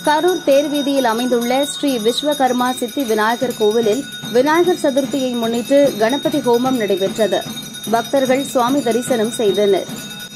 கரூர் தேர் வீதியில் அமைந்துள்ள ஸ்ரீ விஸ்வகர்மா சித்தி விநாயகர் கோவிலில் விநாயகர் சதுர்த்தியை முன்னிட்டு கணபதி ஹோமம் நடைபெற்றது பக்தர்கள் சுவாமி தரிசனம் செய்தனர்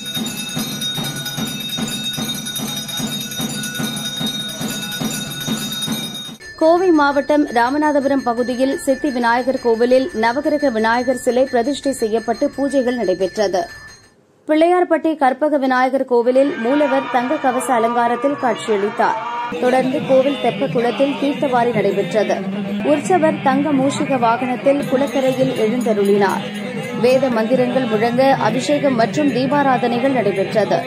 கோவை மாவட்டம் ராமநாதபுரம் பகுதியில் சித்தி விநாயகர் கோவிலில் நவகிரக விநாயகர் சிலை பிரதிஷ்டை செய்யப்பட்டு பூஜைகள் நடைபெற்றது பிள்ளையார்பட்டி கற்பக விநாயகர் கோவிலில் மூலவர் தங்க கவச அலங்காரத்தில் காட்சியளித்தார் தொடர்ந்து கோவில் தெப்ப குளத்தில் தீர்த்தவாரி நடைபெற்றது உற்சவர் தங்க மூஷிக வாகனத்தில் குளக்கரையில் எழுந்தருளினார் வேத மந்திரங்கள் முழங்க அபிஷேகம் மற்றும் தீபாராதனைகள் நடைபெற்றது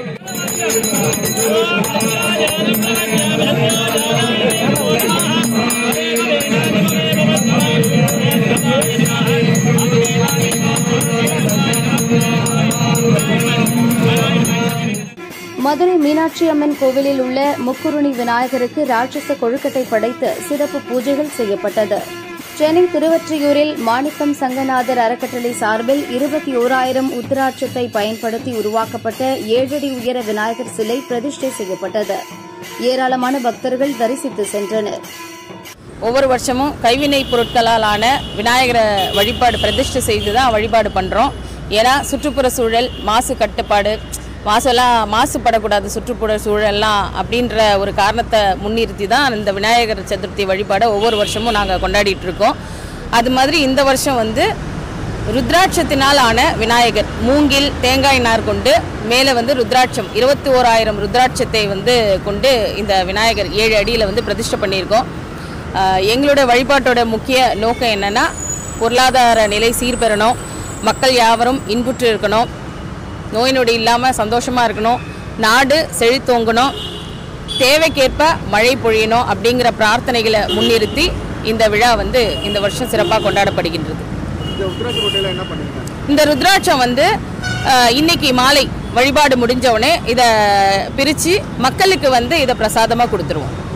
மதுரை மீனாட்சி அம்மன் கோவிலில் உள்ள முக்குருணி விநாயகருக்கு ராட்சச கொழுக்கட்டை படைத்து சிறப்பு பூஜைகள் செய்யப்பட்டது சென்னை திருவொற்றியூரில் மாணிக்கம் சங்கநாதர் அறக்கட்டளை சார்பில் இருபத்தி ஓராயிரம் உத்திராட்சத்தை பயன்படுத்தி உருவாக்கப்பட்ட ஏழடி உயர விநாயகர் சிலை பிரதிஷ்டை செய்யப்பட்டது ஏராளமான பக்தர்கள் தரிசித்து சென்றனர் ஒவ்வொரு வருஷமும் கைவினை பொருட்களால் ஆன விநாயகரை வழிபாடு பிரதிஷ்டை செய்து தான் வழிபாடு பண்ணுறோம் ஏன்னா சுற்றுப்புற சூழல் மாசு கட்டுப்பாடு மாசெல்லாம் மாசுபடக்கூடாது சுற்றுப்புற சூழல்லாம் அப்படின்ற ஒரு காரணத்தை முன்னிறுத்தி தான் இந்த விநாயகர் சதுர்த்தி வழிபாடை ஒவ்வொரு வருஷமும் நாங்கள் கொண்டாடிட்டு இருக்கோம் அது மாதிரி இந்த வருஷம் வந்து ருத்ராட்சத்தினால் ஆன விநாயகர் மூங்கில் தேங்காய் நார் கொண்டு மேலே வந்து ருத்ராட்சம் இருபத்தி ஓராயிரம் ருத்ராட்சத்தை வந்து கொண்டு இந்த விநாயகர் ஏழு அடியில் வந்து பிரதிஷ்டை பண்ணியிருக்கோம் ஆஹ் எங்களோட வழிபாட்டோட முக்கிய நோக்கம் என்னன்னா பொருளாதார நிலை சீர்பெறணும் மக்கள் யாவரும் இன்புற்று இருக்கணும் நோய் நொடி இல்லாமல் சந்தோஷமாக இருக்கணும் நாடு செழித்தோங்கணும் தேவைக்கேற்ப மழை பொழியணும் அப்படிங்கிற பிரார்த்தனைகளை முன்னிறுத்தி இந்த விழா வந்து இந்த வருஷம் சிறப்பாக கொண்டாடப்படுகின்றது இந்த உத்தராட்சி கோட்டையில் என்ன பண்ணுவீங்க இந்த ருத்ராட்சம் வந்து ஆஹ், இன்னைக்கு மாலை வழிபாடு முடிஞ்ச உடனே இதை பிரித்து மக்களுக்கு வந்து இதை பிரசாதமாக கொடுத்துருவோம்